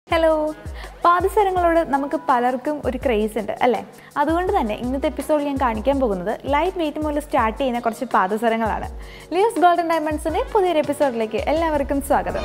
hello പാദസരങ്ങളോട് നമുക്ക് പലർക്കും ഒരു ക്രേസ് ഉണ്ട് അല്ലേ അതുകൊണ്ട് തന്നെ ഇന്നത്തെ എപ്പിസോഡിൽ ഞാൻ കാണിക്കാൻ പോകുന്നത് ലൈറ്റ് വെയിറ്റ് മുതൽ സ്റ്റാർട്ട് ചെയ്യുന്ന കുറച്ച് പാദസരങ്ങളാണ് ലിയോസ് ഗോൾഡൻ ഡയമണ്ട്സിൻ്റെ പുതിയൊരു എപ്പിസോഡിലേക്ക് എല്ലാവർക്കും സ്വാഗതം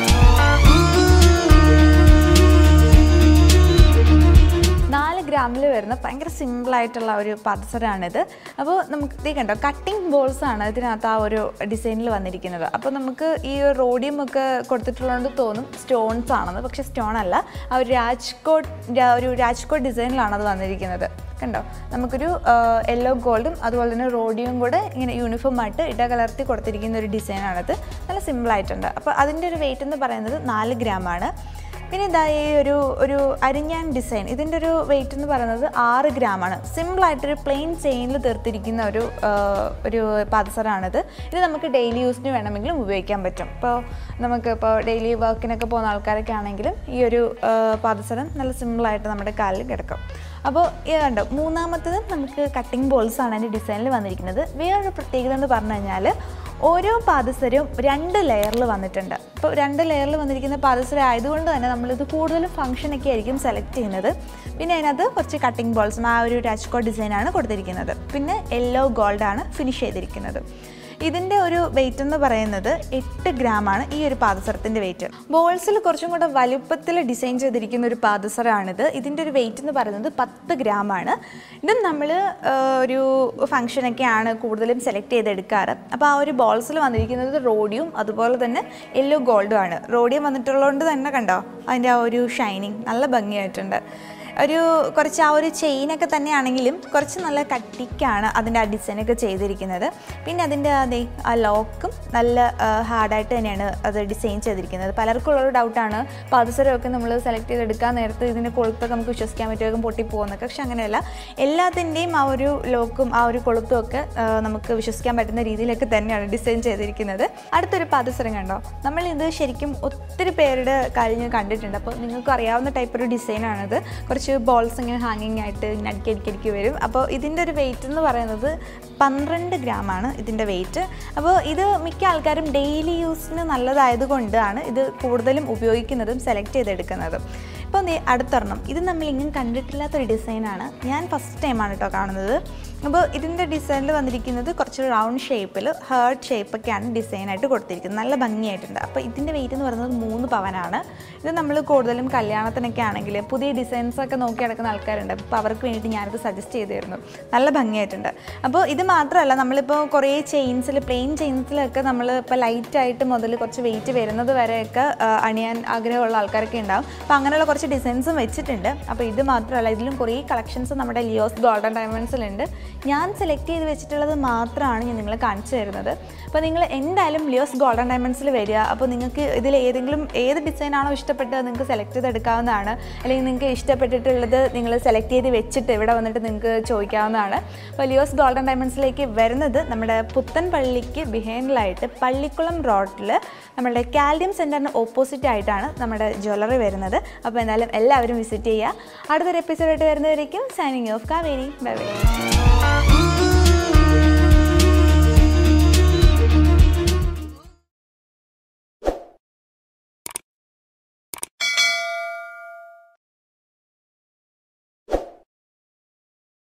നാല് ഗ്രാമിൽ വരുന്ന ഭയങ്കര സിമ്പിളായിട്ടുള്ള ഒരു പാദസരമാണിത് അപ്പോൾ നമുക്ക് ഇതേ കണ്ടോ കട്ടിംഗ് ബോൾസ് ആണ് ഇതിനകത്ത് ആ ഒരു ഡിസൈനിൽ വന്നിരിക്കുന്നത് അപ്പോൾ നമുക്ക് ഈ റോഡിയം ഒക്കെ കൊടുത്തിട്ടുള്ളതുകൊണ്ട് തോന്നും സ്റ്റോൺസ് ആണെന്ന് പക്ഷേ സ്റ്റോൺ അല്ല ആ ഒരു രാജ്കോട്ട് രാ- ഒരു രാജ്കോട്ട് ഡിസൈനിലാണ് അത് വന്നിരിക്കുന്നത് കണ്ടോ നമുക്കൊരു യെല്ലോ ഗോൾഡും അതുപോലെ തന്നെ റോഡിയും കൂടെ ഇങ്ങനെ യൂണിഫോം ആയിട്ട് ഇടകലർത്തി കൊടുത്തിരിക്കുന്ന ഒരു ഡിസൈനാണത് നല്ല സിമ്പിളായിട്ടുണ്ട് അപ്പോൾ അതിൻ്റെ ഒരു വെയിറ്റ് എന്ന് പറയുന്നത് നാല് ഗ്രാമാണ് പിന്നെ ഇതാ ഈ ഒരു ഒരു അരിഞ്ഞാൻ ഡിസൈൻ ഇതിൻ്റെ ഒരു വെയിറ്റ് എന്ന് പറയുന്നത് ആറ് ഗ്രാമാണ് സിമ്പിളായിട്ടൊരു പ്ലെയിൻ ചെയിനിൽ തീർത്തിരിക്കുന്ന ഒരു ആ, ഒരു പാദസരമാണിത് ഇത് നമുക്ക് ഡെയിലി യൂസിന് വേണമെങ്കിലും ഉപയോഗിക്കാൻ പറ്റും ഇപ്പോൾ നമുക്ക് ഇപ്പോൾ ഡെയിലി വർക്കിനൊക്കെ പോകുന്ന ആൾക്കാരൊക്കെ ആണെങ്കിലും ഈ ഒരു ആ, പാദസരം നല്ല സിമ്പിളായിട്ട് നമ്മുടെ കാലിൽ കിടക്കും അപ്പോൾ ഇത് കണ്ടോ മൂന്നാമത്തത് നമുക്ക് കട്ടിംഗ് ബോൾസ് ആണ് അതിൻ്റെ ഡിസൈനിൽ വന്നിരിക്കുന്നത് വേറൊരു പ്രത്യേകത എന്ന് പറഞ്ഞു കഴിഞ്ഞാൽ ഓരോ പാദസരവും രണ്ട് ലെയറിൽ വന്നിട്ടുണ്ട് അപ്പോൾ രണ്ട് ലെയറിൽ വന്നിരിക്കുന്ന പാദസരം ആയതുകൊണ്ട് തന്നെ നമ്മളിത് കൂടുതലും ഫംഗ്ഷനൊക്കെ ആയിരിക്കും സെലക്ട് ചെയ്യുന്നത് പിന്നെ അതിനകത്ത് കുറച്ച് കട്ടിംഗ് ബോൾസും ആ ഒരു രാജ്കോ ഡിസൈനാണ് കൊടുത്തിരിക്കുന്നത് പിന്നെ യെല്ലോ ഗോൾഡാണ് ഫിനിഷ് ചെയ്തിരിക്കുന്നത് ഇതിൻ്റെ ഒരു വെയിറ്റ് എന്ന് പറയുന്നത് എട്ട് ഗ്രാമാണ് ഈ ഒരു പാദസരത്തിൻ്റെ വെയിറ്റ് ബോൾസിൽ കുറച്ചും കൂടെ വലുപ്പത്തിൽ ഡിസൈൻ ചെയ്തിരിക്കുന്ന ഒരു പാദസരമാണിത് ഇതിൻ്റെ ഒരു വെയിറ്റ് എന്ന് പറയുന്നത് പത്ത് ഗ്രാമാണ് ഇതും നമ്മൾ ഒരു ഫംഗ്ഷനൊക്കെയാണ് കൂടുതലും സെലക്ട് ചെയ്തെടുക്കാറ് അപ്പോൾ ആ ഒരു ബോൾസിൽ വന്നിരിക്കുന്നത് റോഡിയും അതുപോലെ തന്നെ യെല്ലോ ഗോൾഡും ആണ് റോഡിയം വന്നിട്ടുള്ളതുകൊണ്ട് തന്നെ കണ്ടോ അതിൻ്റെ ആ ഒരു ഷൈനിങ് നല്ല ഭംഗിയായിട്ടുണ്ട് ഒരു കുറച്ച് ആ ഒരു ചെയിനൊക്കെ തന്നെയാണെങ്കിലും കുറച്ച് നല്ല കട്ടിക്കാണ് അതിൻ്റെ ആ ഡിസൈനൊക്കെ ചെയ്തിരിക്കുന്നത് പിന്നെ അതിൻ്റെ അതെ ആ ലോക്കും നല്ല ഹാർഡായിട്ട് തന്നെയാണ് അത് ഡിസൈൻ ചെയ്തിരിക്കുന്നത് പലർക്കും ഉള്ളൊരു ഡൗട്ടാണ് പാദസരമൊക്കെ നമ്മൾ സെലക്ട് ചെയ്തെടുക്കാൻ നേരത്ത് ഇതിൻ്റെ കൊളുത്തൊക്കെ നമുക്ക് വിശ്വസിക്കാൻ പറ്റുമെങ്കിൽ പൊട്ടിപ്പോകുന്നൊക്കെ പക്ഷെ അങ്ങനെയല്ല എല്ലാത്തിൻ്റെയും ആ ഒരു ലോക്കും ആ ഒരു കൊളുത്തും ഒക്കെ ആ, നമുക്ക് വിശ്വസിക്കാൻ പറ്റുന്ന രീതിയിലൊക്കെ തന്നെയാണ് ഡിസൈൻ ചെയ്തിരിക്കുന്നത് അടുത്തൊരു പാദസരം കണ്ടോ നമ്മൾ ഇത് ശരിക്കും ഒത്തിരി പേരുടെ കഴിഞ്ഞ് കണ്ടിട്ടുണ്ട് അപ്പോൾ നിങ്ങൾക്ക് അറിയാവുന്ന ടൈപ്പ് ഒരു ഡിസൈനാണിത് കുറച്ച് ബോൾസ് ഇങ്ങനെ ഹാങ്ങിങ് ആയിട്ട് ഇങ്ങനെ അടുക്കി അടുക്കി അടുക്കി വരും അപ്പോൾ ഇതിൻ്റെ ഒരു വെയിറ്റ് എന്ന് പറയുന്നത് പന്ത്രണ്ട് ഗ്രാമാണ് ഇതിൻ്റെ വെയിറ്റ് അപ്പോൾ ഇത് മിക്ക ആൾക്കാരും ഡെയിലി യൂസിന് നല്ലതായതുകൊണ്ടാണ് ഇത് കൂടുതലും ഉപയോഗിക്കുന്നതും സെലക്ട് ചെയ്തെടുക്കുന്നതും ഇപ്പോൾ ദേ അടുത്തൊരെണ്ണം ഇത് നമ്മൾ ഇങ്ങനെ കണ്ടിട്ടില്ലാത്തൊരു ഡിസൈനാണ് ഞാൻ ഫസ്റ്റ് ടൈമാണ് കേട്ടോ കാണുന്നത് അപ്പോൾ ഇതിൻ്റെ ഡിസൈനിൽ വന്നിരിക്കുന്നത് കുറച്ച് റൗണ്ട് ഷേപ്പിൽ ഹേർട്ട് ഷേപ്പൊക്കെയാണ് ഡിസൈനായിട്ട് കൊടുത്തിരിക്കുന്നത് നല്ല ഭംഗിയായിട്ടുണ്ട് അപ്പോൾ ഇതിൻ്റെ വെയിറ്റ് എന്ന് പറയുന്നത് മൂന്ന് പവനാണ് ഇത് നമ്മൾ കൂടുതലും കല്യാണത്തിനൊക്കെ ആണെങ്കിൽ പുതിയ ഡിസൈൻസ് ഒക്കെ നോക്കി നടക്കുന്ന ആൾക്കാരുണ്ട് അപ്പോൾ അവർക്ക് വേണ്ടിയിട്ട് ഞാനിത് സജസ്റ്റ് ചെയ്തിരുന്നു നല്ല ഭംഗിയായിട്ടുണ്ട് അപ്പോൾ ഇത് മാത്രമല്ല നമ്മളിപ്പോൾ കുറേ ചെയിൻസിൽ പ്ലെയിൻ ചെയിൻസിലൊക്കെ നമ്മൾ ഇപ്പോൾ ലൈറ്റായിട്ട് മുതൽ കുറച്ച് വെയിറ്റ് വരുന്നത് വരെയൊക്കെ ആ, അണിയാൻ ആഗ്രഹമുള്ള ആൾക്കാരൊക്കെ ഉണ്ടാവും അപ്പോൾ അങ്ങനെയുള്ള കുറച്ച് ഡിസൈൻസും വെച്ചിട്ടുണ്ട് അപ്പോൾ ഇത് മാത്രമല്ല ഇതിലും കുറേ കളക്ഷൻസ് നമ്മുടെ ലിയോസ് ഗോൾഡൻ ഡയമണ്ട്സിലുണ്ട് ഞാൻ സെലക്ട് ചെയ്ത് വെച്ചിട്ടുള്ളത് മാത്രമാണ് ഞാൻ നിങ്ങളെ കാണിച്ചു തരുന്നത് അപ്പോൾ നിങ്ങൾ എന്തായാലും ലിയോസ് ഗോൾഡൻ ഡയമണ്ട്സിൽ വരിക അപ്പോൾ നിങ്ങൾക്ക് ഇതിൽ ഏതെങ്കിലും ഏത് ഡിസൈനാണോ ഇഷ്ടപ്പെട്ടത് നിങ്ങൾക്ക് സെലക്ട് ചെയ്തെടുക്കാവുന്നതാണ് അല്ലെങ്കിൽ നിങ്ങൾക്ക് ഇഷ്ടപ്പെട്ടിട്ടുള്ളത് നിങ്ങൾ സെലക്ട് ചെയ്ത് വെച്ചിട്ട് ഇവിടെ വന്നിട്ട് നിങ്ങൾക്ക് ചോദിക്കാവുന്നതാണ് അപ്പോൾ ലിയോസ് ഗോൾഡൻ ഡയമണ്ട്സിലേക്ക് വരുന്നത് നമ്മുടെ പുത്തൻ പള്ളിക്ക് ബിഹൈൻഡിലായിട്ട് പള്ളിക്കുളം റോഡിൽ നമ്മുടെ കാൽഡിയം സെൻറ്ററിന് ഓപ്പോസിറ്റ് ആയിട്ടാണ് നമ്മുടെ ജ്വല്ലറി വരുന്നത് അപ്പോൾ എന്തായാലും എല്ലാവരും വിസിറ്റ് ചെയ്യുക അടുത്തൊരു എപ്പിസോഡായിട്ട് വരുന്നതായിരിക്കും signing off Kaveri bye by